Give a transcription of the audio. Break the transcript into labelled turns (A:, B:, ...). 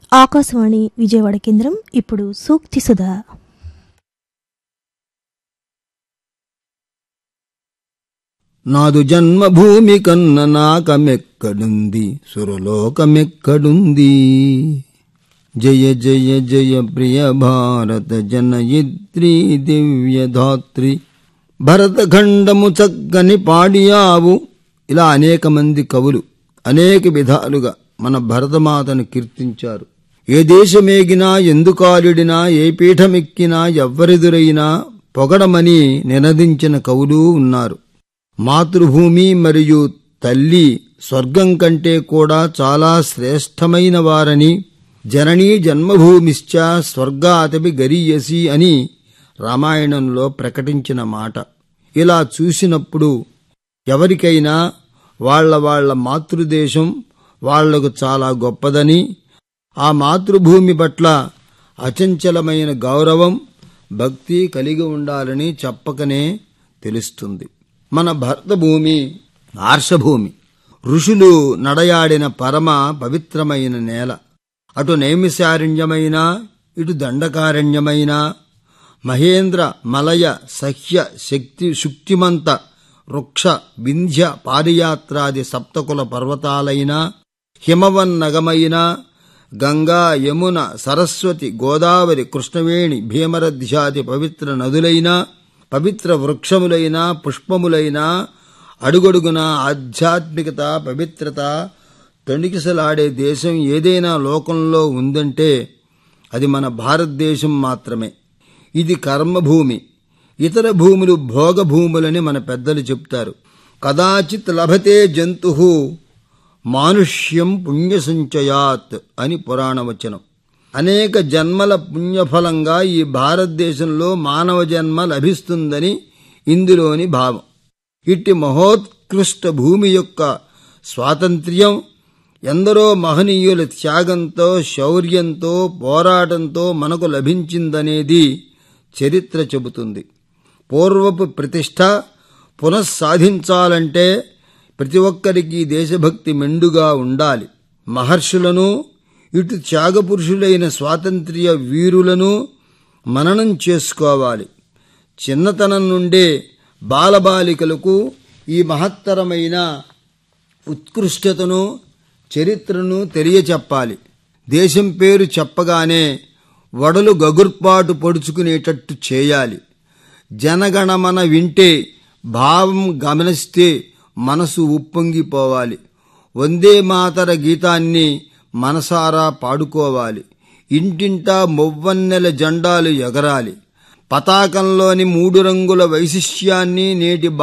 A: ఆకాశవాణి విజయవాడ కేంద్రం ఇప్పుడు సూక్తి సుధా
B: నాదు జన్మభూమి కన్న నాకమెక్కడుంది సురలోకమెక్కడుంది జయ జయ జయ ప్రియ భారత జనయిత్రి దివ్యధాత్రి భరతఖండము చక్కని పాడియావు ఇలా అనేక మంది కవులు అనేక విధాలుగా మన భరతమాతను కీర్తించారు ఏ దేశమేగినా ఎందుకాలిడినా ఏ పీఠమెక్కినా ఎవ్వరెదురైనా పొగడమని నినదించిన కవులు ఉన్నారు మాతృభూమి మరియు తల్లి స్వర్గం కంటే కూడా చాలా శ్రేష్టమైన వారని జననీ జన్మభూమిశ్చ స్వర్గాతపి గరీయసి అని రామాయణంలో ప్రకటించిన మాట ఇలా చూసినప్పుడు ఎవరికైనా వాళ్ళ వాళ్ళ మాతృదేశం వాళ్లకు చాలా గొప్పదని ఆ మాతృభూమి పట్ల అచంచలమైన గౌరవం భక్తి కలిగి ఉండాలని చెప్పకనే తెలుస్తుంది మన భరతభూమి ఆర్షభూమి ఋషులు నడయాడిన పరమ పవిత్రమైన నేల అటు నైమిశారణ్యమైన ఇటు దండకారణ్యమైన మహేంద్ర మలయ సహ్య శక్తి శుక్తిమంత వృక్ష వింధ్య పారియాత్రాది సప్తకుల పర్వతాలైన హిమవన్నగమైన గంగా యమున సరస్వతి గోదావరి కృష్ణవేణి భీమరధ్యాది పవిత్ర నదులైన పవిత్ర వృక్షములైన పుష్పములైన అడుగడుగున ఆధ్యాత్మికత పవిత్రత తొణికిసలాడే దేశం ఏదైనా లోకంలో ఉందంటే అది మన భారతదేశం మాత్రమే ఇది కర్మభూమి ఇతర భూములు భోగభూములని మన పెద్దలు చెప్తారు కదాచిత్ లభతే జంతు మానుష్యం పుణ్యసంచయాత్ అని పురాణవచనం అనేక జన్మల పుణ్యఫలంగా ఈ భారతదేశంలో మానవ జన్మ లభిస్తుందని ఇందులోని భావం ఇట్టి మహోత్కృష్ట భూమి యొక్క స్వాతంత్ర్యం ఎందరో మహనీయుల త్యాగంతో శౌర్యంతో పోరాటంతో మనకు లభించిందనేది చరిత్ర చెబుతుంది పూర్వపు ప్రతిష్ట పునఃసాధించాలంటే ప్రతి ఒక్కరికి దేశభక్తి మెండుగా ఉండాలి మహర్షులను ఇటు త్యాగపురుషులైన స్వాతంత్ర్య వీరులను మననం చేసుకోవాలి చిన్నతనం నుండే బాలబాలికలకు ఈ మహత్తరమైన ఉత్కృష్టతను చరిత్రను తెలియచెప్పాలి దేశం పేరు చెప్పగానే వడలు గగుర్పాటు పొడుచుకునేటట్టు చేయాలి జనగణమన వింటే భావం గమనిస్తే మనసు ఉప్పొంగిపోవాలి వందే మాతర గీతాన్ని మనసారా పాడుకోవాలి ఇంటింటా మొవ్వన్నెల జెండాలు ఎగరాలి పతాకంలోని మూడు రంగుల వైశిష్యాన్ని నేటి